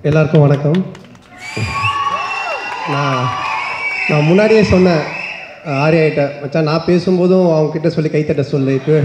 எல்லாருக்கும் வணக்கம் நான் நான் முன்னாடியே சொன்னேன் அஹ், ஆர்யாகிட்ட மச்சான் நான் பேசும்போதும் அவங்க கிட்ட சொல்லி கைத்தட்ட சொல்லு இப்போ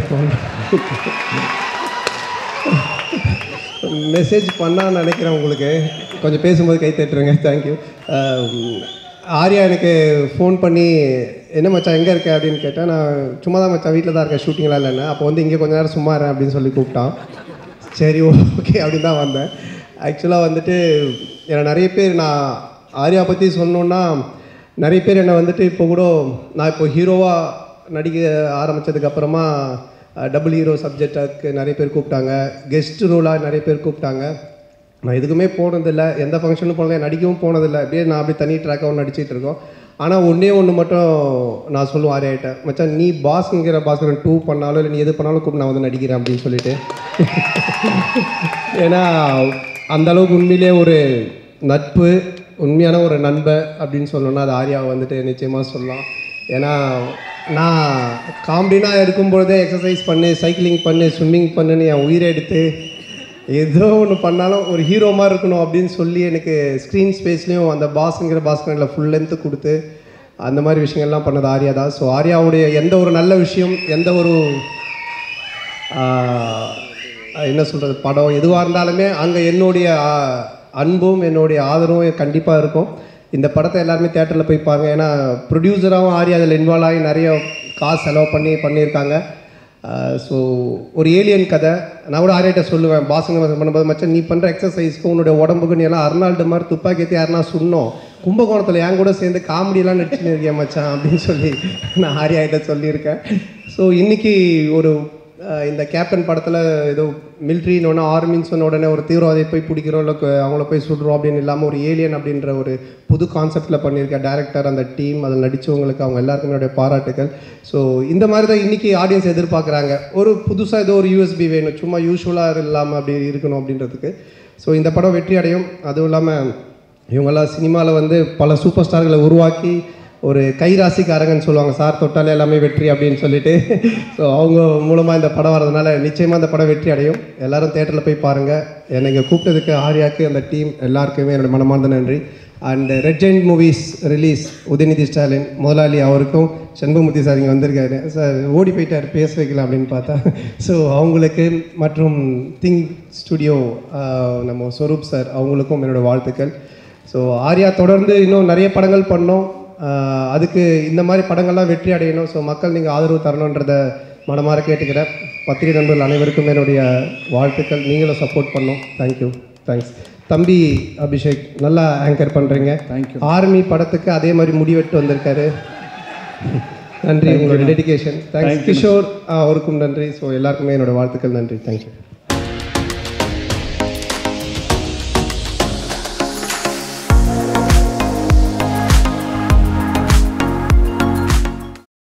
மெசேஜ் பண்ணான்னு நினைக்கிறேன் உங்களுக்கு கொஞ்சம் பேசும்போது கை தட்டுருங்க தேங்க்யூ ஆர்யா எனக்கு ஃபோன் பண்ணி என்ன மச்சான் எங்கே இருக்க அப்படின்னு கேட்டேன் நான் சும்மா தான் மச்சான் வீட்டில் தான் இருக்கேன் ஷூட்டிங்லாம் இல்லைன்னு அப்போ வந்து இங்கே கொஞ்ச நேரம் சும்மா இருறேன் அப்படின்னு சொல்லி கூப்பிட்டான் சரி ஓகே அப்படின்னு தான் வந்தேன் ஆக்சுவலாக வந்துட்டு என்னை நிறைய பேர் நான் ஆர்யா பற்றி சொன்னோன்னா நிறைய பேர் என்னை வந்துட்டு இப்போ கூட நான் இப்போ ஹீரோவாக நடிக்க ஆரம்பித்ததுக்கப்புறமா டபுள் ஹீரோ சப்ஜெக்டாக்கு நிறைய பேர் கூப்பிட்டாங்க கெஸ்ட் ரோலாக நிறைய பேர் கூப்பிட்டாங்க நான் எதுக்குமே போனதில்லை எந்த ஃபங்க்ஷனும் போனதில்லை நடிக்கவும் போனதில்லை அப்படியே நான் அப்படியே தனி ட்ராக்காகவும் நடிச்சிட்டு இருக்கோம் ஆனால் ஒன்றே ஒன்று மட்டும் நான் சொல்லுவேன் ஆரியாயிட்டேன் மச்சான் நீ பாஸ்ங்கிற பாஸ்கரன் டூ பண்ணாலும் இல்லை நீ எது பண்ணாலும் கூப்பிட்டு நான் வந்து நடிக்கிறேன் அப்படின்னு சொல்லிட்டு ஏன்னா அந்த அளவுக்கு உண்மையிலே ஒரு நட்பு உண்மையான ஒரு நண்பன் அப்படின்னு சொல்லணும்னா அது ஆர்யாவை வந்துட்டு நிச்சயமாக சொல்லலாம் ஏன்னா நான் காமெடினாக இருக்கும்பொழுதே எக்ஸசைஸ் பண்ணு சைக்கிளிங் பண்ணு ஸ்விம்மிங் பண்ணுன்னு என் உயிரை எடுத்து ஏதோ ஒன்று பண்ணாலும் ஒரு ஹீரோ மாதிரி இருக்கணும் அப்படின்னு சொல்லி எனக்கு ஸ்க்ரீன் ஸ்பேஸ்லேயும் அந்த பாஸுங்கிற பாஸ்கரில் ஃபுல் லென்த்து கொடுத்து அந்த மாதிரி விஷயங்கள்லாம் பண்ணது ஆர்யா தான் ஸோ ஆர்யாவுடைய எந்த ஒரு நல்ல விஷயம் எந்த ஒரு ஆஹ், என்ன சொல்கிறது படம் எதுவாக இருந்தாலுமே அங்கே என்னுடைய ஆஹ், அன்பும் என்னுடைய ஆதரவும் கண்டிப்பாக இருக்கும் இந்த படத்தை எல்லாருமே தேட்டரில் போய் பாருங்க ஏன்னா ப்ரொடியூசராகவும் ஆரி அதில் இன்வால்வ் ஆகி நிறைய காசு செலவு பண்ணி பண்ணியிருக்காங்க ஸோ ஒரு ஏலியன் கதை நான் கூட ஆரியிட்ட சொல்லுவேன் பாசங்க பண்ணும்போது மச்சான் நீ பண்ணுற எக்ஸசைஸ்க்கு உன்னுடைய உடம்புக்கு நீ எல்லாம் அர்னால்டு மாதிரி துப்பாக்கி ஏற்றி யாருனா சுண்ணோம் கும்பகோணத்தில் என் கூட சேர்ந்து காமெடியெல்லாம் நடிச்சுன்னு இருக்கேன் மச்சான் அப்படின்னு சொல்லி நான் ஆரியாகிட்ட சொல்லியிருக்கேன் ஸோ இன்னைக்கு ஒரு அஹ், இந்த கேப்டன் படத்தில் ஏதோ மிலிட்ரின்னு ஒன்று ஆர்மின்னு சொன்ன உடனே ஒரு தீவிரவாதியை போய் பிடிக்கிறோம் இல்லை கு- அவங்கள போய் சுடுறோம் அப்படின்னு இல்லாமல் ஒரு ஏலியன் அப்படின்ற ஒரு புது கான்செப்டில் பண்ணியிருக்க டேரக்டர் அந்த டீம் அதில் நடித்தவங்களுக்கு அவங்க எல்லாருக்குமே என்னுடைய பாராட்டுகள் ஸோ இந்த மாதிரி தான் இன்றைக்கி ஆடியன்ஸ் எதிர்பார்க்குறாங்க ஒரு புதுசாக ஏதோ ஒரு யூஎஸ்பி வேணும் சும்மா யூஸ்வலாக இல்லாமல் அப்படி இருக்கணும் அப்படின்றதுக்கு ஸோ இந்த படம் வெற்றி அடையும் அதுவும் இல்லாமல் இவங்கெல்லாம் சினிமாவில் வந்து பல சூப்பர் ஸ்டார்களை உருவாக்கி ஒரு கைராசிக்காரங்கன்னு சொல்லுவாங்க சார் தொட்டாலே எல்லாமே வெற்றி அப்படின்னு சொல்லிட்டு ஸோ அவங்க மூலமாக இந்த படம் வரதுனால நிச்சயமாக இந்த படம் வெற்றி அடையும் எல்லாரும் தேட்டரில் போய் பாருங்கள் என்னை இங்கே கூப்பிட்டதுக்கு ஆர்யாக்கு அந்த டீம் எல்லாருக்குமே என்னோட மனமார்ந்த நன்றி and red giant movies release Udhayanidhi Stalin முதலாளி அவருக்கும் சண்முகமூர்த்தி சார் இங்கே வந்திருக்காரு சார் ஓடி போயிட்டார் பேச வைக்கலாம் அப்படின்னு பார்த்தா ஸோ அவங்களுக்கு மற்றும் திங் ஸ்டுடியோ நம்ம ஸ்வரூப் சார் அவங்களுக்கும் என்னோட வாழ்த்துக்கள் ஸோ ஆர்யா தொடர்ந்து இன்னும் நிறைய படங்கள் பண்ணோம் ஆஹ் அதுக்கு இந்த மாதிரி படங்கள்லாம் வெற்றி அடையணும் ஸோ மக்கள் நீங்கள் ஆதரவு தரணுன்றத மனமாற கேட்டுக்கிறேன் பத்திரிகை நண்பர்கள் அனைவருக்கும் என்னுடைய வாழ்த்துக்கள் நீங்களும் சப்போர்ட் பண்ணோம் தேங்க்யூ தேங்க்ஸ் தம்பி அபிஷேக் நல்லா ஆங்கர் பண்ணுறீங்க தேங்க்யூ ஆர்மி படத்துக்கு அதே மாதிரி முடிவெட்டு வந்திருக்காரு நன்றி உங்களோட டெடிகேஷன் தேங்க்ஸ் கிஷோர் ஆஹ் அவருக்கும் நன்றி ஸோ எல்லாருக்குமே என்னோட வாழ்த்துக்கள் நன்றி தேங்க்யூ